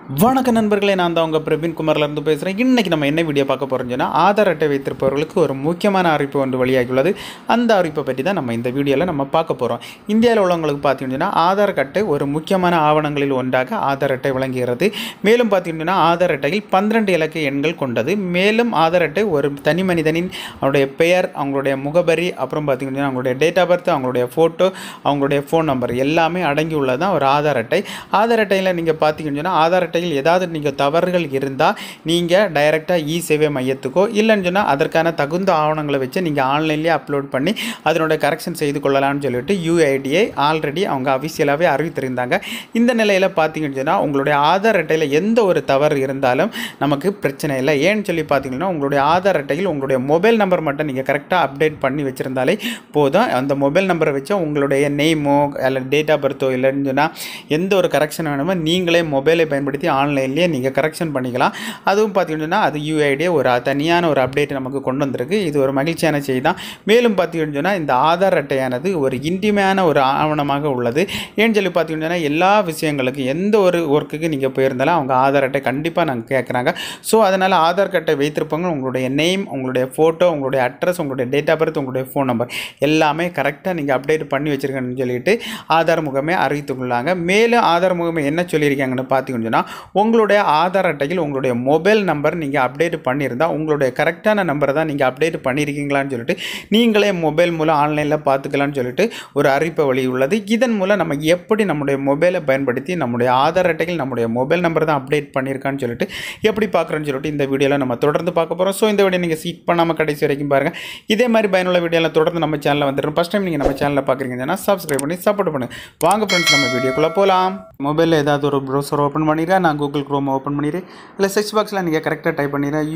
வணக்க நண்பர்களே நான் தான் உங்கள் பிரவீன் குமார்லேருந்து பேசுகிறேன் இன்றைக்கி நம்ம என்ன வீடியோ பார்க்க போகிறோம்னு சொன்னால் ஆதார் அட்டை வைத்திருப்பவர்களுக்கு ஒரு முக்கியமான அறிவிப்பு ஒன்று வெளியாகியுள்ளது அந்த அறிவிப்பை பற்றி தான் நம்ம இந்த வீடியோவில் நம்ம பார்க்க போகிறோம் இந்தியாவில் உள்ளவங்களுக்கு பார்த்தீங்கன்னா ஆதார் அட்டை ஒரு முக்கியமான ஆவணங்களில் ஒன்றாக ஆதார் அட்டை விளங்குகிறது மேலும் பார்த்தீங்கன்னா ஆதார் அட்டையில் பன்னிரண்டு இலக்க எண்கள் கொண்டது மேலும் ஆதார் அட்டை ஒரு தனி மனிதனின் அவருடைய பெயர் அவங்களுடைய முகவரி அப்புறம் பார்த்தீங்கன்னா அவங்களுடைய டேட் ஆஃப் பர்த் அவங்களுடைய ஃபோட்டோ அவங்களுடைய ஃபோன் நம்பர் எல்லாமே அடங்கி உள்ளதான் ஒரு ஆதார் அட்டை ஆதார் அட்டையில் நீங்கள் பார்த்தீங்கன்னா ஆதார் அட்டையில் ஏதாவது நீங்கள் தவறுகள் இருந்தால் நீங்கள் டைரெக்டாக இ சேவை மையத்துக்கோ இல்லைன்னு சொன்னால் அதற்கான தகுந்த ஆவணங்களை வச்சு நீங்கள் ஆன்லைன்லேயே அப்லோட் பண்ணி அதனோட கரெக்ஷன் செய்து கொள்ளலாம்னு சொல்லிட்டு யூஐடியை ஆல்ரெடி அவங்க அஃபிஷியலாகவே அறிவித்திருந்தாங்க இந்த நிலையில் பார்த்தீங்கன்னு சொன்னால் உங்களுடைய ஆதார் அட்டையில் எந்த ஒரு தவறு இருந்தாலும் நமக்கு பிரச்சனை இல்லை ஏன்னு சொல்லி பார்த்தீங்கன்னா உங்களுடைய ஆதார் அட்டையில் உங்களுடைய மொபைல் நம்பர் மட்டும் நீங்கள் கரெக்டாக அப்டேட் பண்ணி வச்சுருந்தாலே போதும் அந்த மொபைல் நம்பரை வச்சு உங்களுடைய நேமோ அல்ல டேட் ஆஃப் பர்த்தோ இல்லைன்னு சொன்னால் எந்த ஒரு கரெக்ஷன் வேணுமோ நீங்களே மொபைலை பயன்படுத்தி ஆன்லைன்லேயே நீங்கள் கரெக்ஷன் பண்ணிக்கலாம் அதுவும் பார்த்தீங்கன்னா அது யூஐடியே ஒரு தனியான ஒரு அப்டேட் நமக்கு கொண்டு வந்திருக்கு இது ஒரு மகிழ்ச்சியான செய்தி தான் மேலும் பார்த்தீங்கன்னு சொன்னால் இந்த ஆதார் அட்டையானது ஒரு இன்டிமையான ஒரு ஆவணமாக உள்ளது ஏன்னு சொல்லி பார்த்தீங்கன்னா எல்லா விஷயங்களுக்கும் எந்த ஒரு ஒர்க்குக்கு நீங்கள் போயிருந்தாலும் அவங்க ஆதார் அட்டை கண்டிப்பாக நாங்கள் கேட்குறாங்க ஸோ அதனால் ஆதார் அட்டை வைத்திருப்பவங்க உங்களுடைய நேம் உங்களுடைய ஃபோட்டோ உங்களுடைய அட்ரஸ் உங்களுடைய டேட் ஆஃப் பர்த் உங்களுடைய ஃபோன் நம்பர் எல்லாமே கரெக்டாக நீங்கள் அப்டேட் பண்ணி வச்சுருக்கேன்னு சொல்லிட்டு ஆதார் முகமே அறிவித்துக்கொள்ளாங்க மேலும் ஆதார் முகமே என்ன சொல்லியிருக்காங்கன்னு பார்த்தீங்கன்னா உங்களுடைய ஆதார் அட்டையில் உங்களுடைய மொபைல் நம்பர் நீங்கள் அப்டேட் பண்ணியிருந்தால் உங்களுடைய கரெக்டான நம்பரை தான் நீங்கள் அப்டேட் பண்ணியிருக்கீங்களான்னு சொல்லிட்டு நீங்களே மொபைல் மூலம் ஆன்லைனில் பார்த்துக்கலாம்னு சொல்லிட்டு ஒரு அறிவிப்பு வழி உள்ளது இதன் மூலம் நம்ம எப்படி நம்முடைய மொபைலை பயன்படுத்தி நம்முடைய ஆதார் அட்டையில் நம்முடைய மொபைல் நம்பர் தான் அப்டேட் பண்ணியிருக்கான்னு சொல்லிட்டு எப்படி பார்க்குறோன்னு சொல்லிட்டு இந்த வீடியோவில் நம்ம தொடர்ந்து பார்க்க போகிறோம் ஸோ இந்த வீடியோ நீங்கள் சீட் பண்ணாமல் கடைசி வரைக்கும் பாருங்கள் இதே மாதிரி பயனுள்ள வீடியோவில் தொடர்ந்து நம்ம சேனலில் வந்துடும் ஃபஸ்ட் டைம் நீங்கள் நம்ம சேனலில் பார்க்குறீங்கன்னா சப்ஸ்கிரைப் பண்ணி சப்போர்ட் பண்ணுங்கள் வாங்க ஃப்ரெண்ட்ஸ் நம்ம வீடியோக்குள்ளே போகலாம் மொபைலில் ஏதாவது ஒரு ப்ரௌசர் ஓப்பன் பண்ணிடுறேன் நான் கூகுள் க்ரோம் ஓப்பன் பண்ணிடுறேன் இல்லை சர்ச் பாக்ஸில் நீங்கள் கரெக்டாக டைப் பண்ணிடுறேன்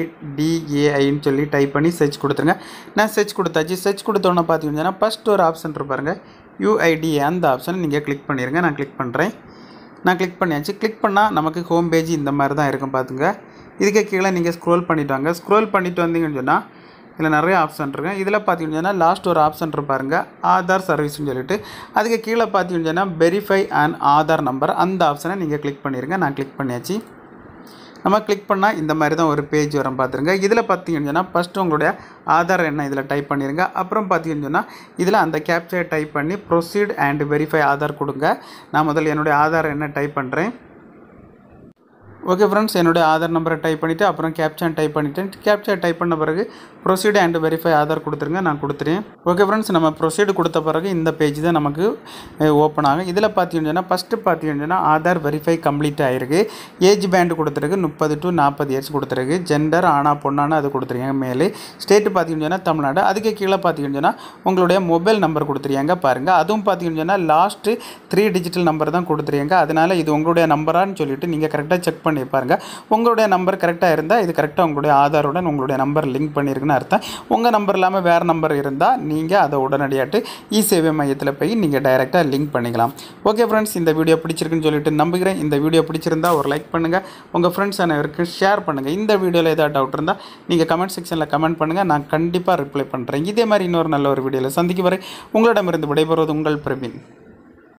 யூஐடிஏஐன்னு சொல்லி டைப் பண்ணி சர்ச் கொடுத்துருங்க நான் சர்ச் கொடுத்தாச்சு சர்ச் கொடுத்தோன்னே பார்த்தீங்கன்னா ஃபஸ்ட் ஒரு ஆப்ஷன் இருப்பாருங்க யூஐடிஏ அந்த ஆப்ஷனை நீங்கள் கிளிக் பண்ணிடுங்க நான் கிளிக் பண்ணுறேன் நான் கிளிக் பண்ணியாச்சு கிளிக் பண்ணால் நமக்கு ஹோம் பேஜ் இந்த மாதிரி தான் இருக்கும் பார்த்துங்க இதுக்கு கீழே நீங்கள் ஸ்க்ரோல் பண்ணிட்டு வாங்க ஸ்க்ரோல் பண்ணிட்டு வந்தீங்கன்னு சொன்னால் இதில் நிறைய ஆப்ஷன் இருக்கு இதில் பார்த்தீங்கன்னா லாஸ்ட் ஒரு ஆப்ஷன் இருப்பாருங்க ஆதார் சர்வீஸ்னு சொல்லிட்டு அதுக்கு கீழே பார்த்தீங்கன்னா வெரிஃபை அண்ட் ஆதார் நம்பர் அந்த ஆப்ஷனை நீங்கள் கிளிக் பண்ணிடுங்க நான் கிளிக் பண்ணியாச்சு நம்ம கிளிக் பண்ணால் இந்த மாதிரி தான் ஒரு பேஜ் வரும் பார்த்துருங்க இதில் பார்த்தீங்கன்னா ஃபஸ்ட்டு உங்களுடைய ஆதார் என்ன இதில் டைப் பண்ணிடுங்க அப்புறம் பார்த்தீங்கன்னா இதில் அந்த கேப்சர் டைப் பண்ணி ப்ரொசீட் அண்ட் வெரிஃபை ஆதார் கொடுங்க நான் முதல்ல என்னுடைய ஆதார் என்ன டைப் பண்ணுறேன் ஓகே ஃப்ரெண்ட்ஸ் என்னுடைய ஆதார் நம்பரை டைப் பண்ணிவிட்டு அப்புறம் கேப்சன் டைப் பண்ணிவிட்டேன் கேப்சர் டைப் பண்ண பிறகு ப்ரொசீட் அண்ட் வெரிஃபை ஆதார் கொடுத்துருங்க நான் கொடுத்துறேன் ஓகே ஃப்ரெண்ட்ஸ் நம்ம ப்ரொசீடு கொடுத்த பிறகு இந்த பேஜ் தான் நமக்கு ஓப்பன் ஆகும் இதில் பார்த்தீங்கன்னா ஃபஸ்ட்டு பார்த்தீங்கன்னா ஆதார் வெரிஃபை கம்ப்ளீட் ஆகிருக்கு ஏஜ் பேண்டு கொடுத்துருக்கு முப்பது டு நாற்பது இயர்ஸ் கொடுத்துருக்கு ஜெண்டர் ஆனா பொண்ணான அது கொடுத்துருக்காங்க மேலே ஸ்டேட்டு பார்த்தீங்கன்னா தமிழ்நாடு அதுக்கு கீழே பார்த்தீங்கன்னா உங்களுடைய மொபைல் நம்பர் கொடுத்துருக்காங்க பாருங்கள் அதுவும் பார்த்தீங்கன்னா லாஸ்ட்டு த்ரீ டிஜிட்டல் நம்பர் தான் கொடுத்துருக்காங்க அதனால் இது உங்களுடைய நம்பரான்னு சொல்லிட்டு நீங்கள் கரெக்டாக செக் பண்ணி பாருங்கள் உங்களுடைய நம்பர் கரெக்டாக இருந்தால் இது கரெக்டாக உங்களுடைய ஆதாருடன் உங்களுடைய நம்பர் லிங்க் பண்ணியிருக்குன்னு அர்த்தம் உங்கள் நம்பர் இல்லாமல் வேறு நம்பர் இருந்தால் நீங்கள் அதை உடனடியாட்டு இ சேவை மையத்தில் போய் நீங்கள் டைரெக்டாக லிங்க் பண்ணிக்கலாம் ஓகே ஃப்ரெண்ட்ஸ் இந்த வீடியோ பிடிச்சிருக்குன்னு சொல்லிட்டு நம்புகிறேன் இந்த வீடியோ பிடிச்சிருந்தா ஒரு லைக் பண்ணுங்கள் உங்கள் ஃப்ரெண்ட்ஸ் அனைவருக்கு ஷேர் பண்ணுங்கள் இந்த வீடியோவில் ஏதாவது டவுட் இருந்தால் நீங்கள் கமெண்ட் செக்ஷனில் கமெண்ட் பண்ணுங்கள் நான் கண்டிப்பாக ரிப்ளை பண்ணுறேன் இதே மாதிரி இன்னொரு நல்ல ஒரு வீடியோவில் சந்திக்கும் வரை உங்களிடமிருந்து விடைபெறுவது உங்கள் பிரவீன்